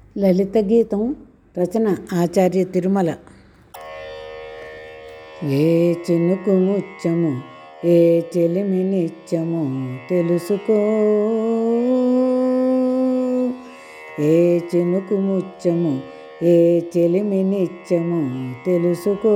లలిత గీతం రచన ఆచార్య తిరుమల ఏ చినుకు ముచ్చము ఏ చెలిమి నిత్యము తెలుసుకో ఏ చినుకు ముచ్చము ఏ చెలిమి నిత్యము తెలుసుకో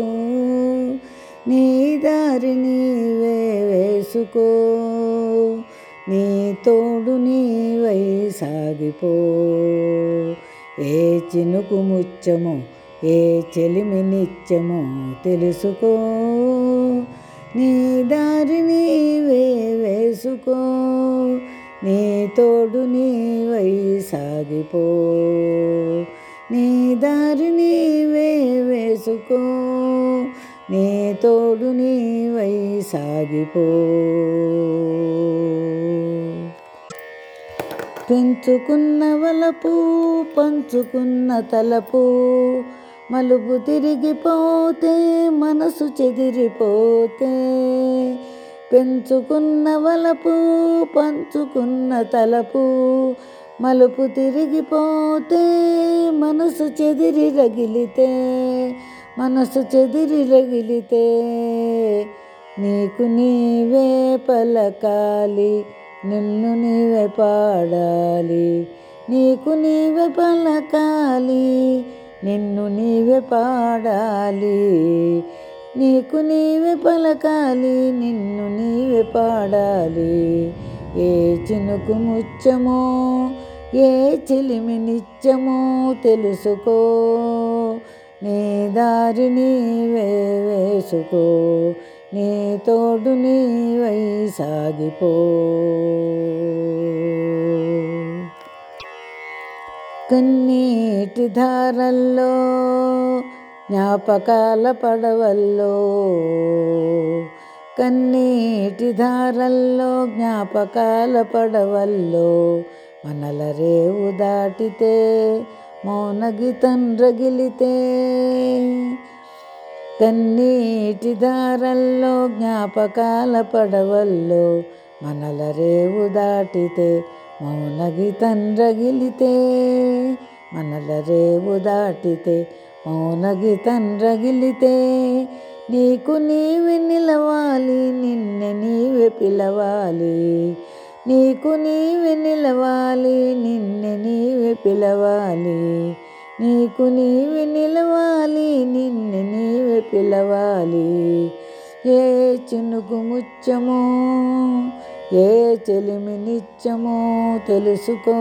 నీ దారి నీవే వేసుకో నీ తోడు నీవై సాగిపో ఏ చినుకు ముచ్చము ఏ చెలిమి నిత్యము తెలుసుకో నీ దారి నీవే వేసుకో నీ తోడు నీవై సాగిపో నీ దారి నీవే వేసుకో నీ తోడు నీవై సాగిపో పెంచుకున్న వలపు పంచుకున్న తలపు మలుపు తిరిగిపోతే మనసు చెదిరిపోతే పెంచుకున్న వలపు పంచుకున్న తలపు మలుపు తిరిగిపోతే మనసు చెదిరి రగిలితే మనసు చెదిరి రగిలితే నీకు నీవే పలకాలి నిన్ను నీవే పాడాలి నీకు నీవే పలకాలి నిన్ను నీవే పాడాలి నీకు నీవే పలకాలి నిన్ను నీవే పాడాలి ఏ చినుకు ముచ్చమో ఏ చిలిమి నిత్యమో తెలుసుకో నీ దారి నీవే వేసుకో నీ తోడు నీవై సాగిపో కన్నీటి ధారల్లో జ్ఞాపకాల పడవల్లో కన్నీటి ధారల్లో జ్ఞాపకాల పడవల్లో మనల రేవు దాటితే మౌనగితం రగిలితే కన్నీటి దారల్లో జ్ఞాపకాల పడవల్లో మనల రేవు దాటితే మౌనగితం రగిలితే మనల రేవు దాటితే మౌనగితం రగిలితే నీకు నీవి నిలవాలి నిన్నే నీవే పిలవాలి నీకు నీవి నిలవాలి నిన్నే నీవే పిలవాలి నీకు నీవి నిలవాలి నిన్ను నీవే పిలవాలి ఏ చినుకు ముచ్చమో ఏ చెలిమి నిత్యమో తెలుసుకో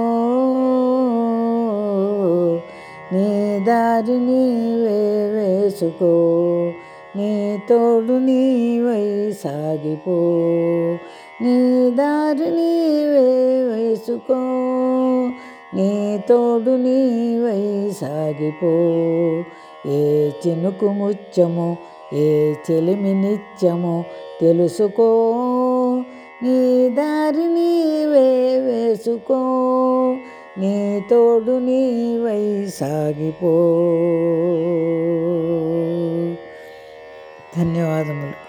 నీ దారి నీవే వేసుకో నీ తోడు నీవై సాగిపో నీ దారి నీవే వేసుకో నీ తోడు నీవై సాగిపో ఏ చినుకు ముచ్చము ఏ చెలిమి నిత్యము తెలుసుకో నీ దారి నీవే వేసుకో నీ తోడు నీవై సాగిపో ధన్యవాదములు